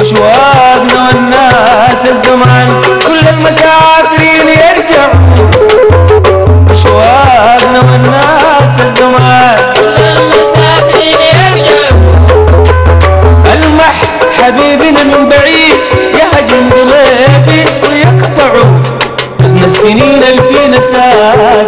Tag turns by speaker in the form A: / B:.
A: أشواقنا والناس الزمان كل المسافرين يرجعوا أشواقنا والناس الزمان
B: المسافرين يرجعوا
A: المح حبيبنا من بعيد يهجم قلبي ويقطعوا حزن السنين اللي فينا سار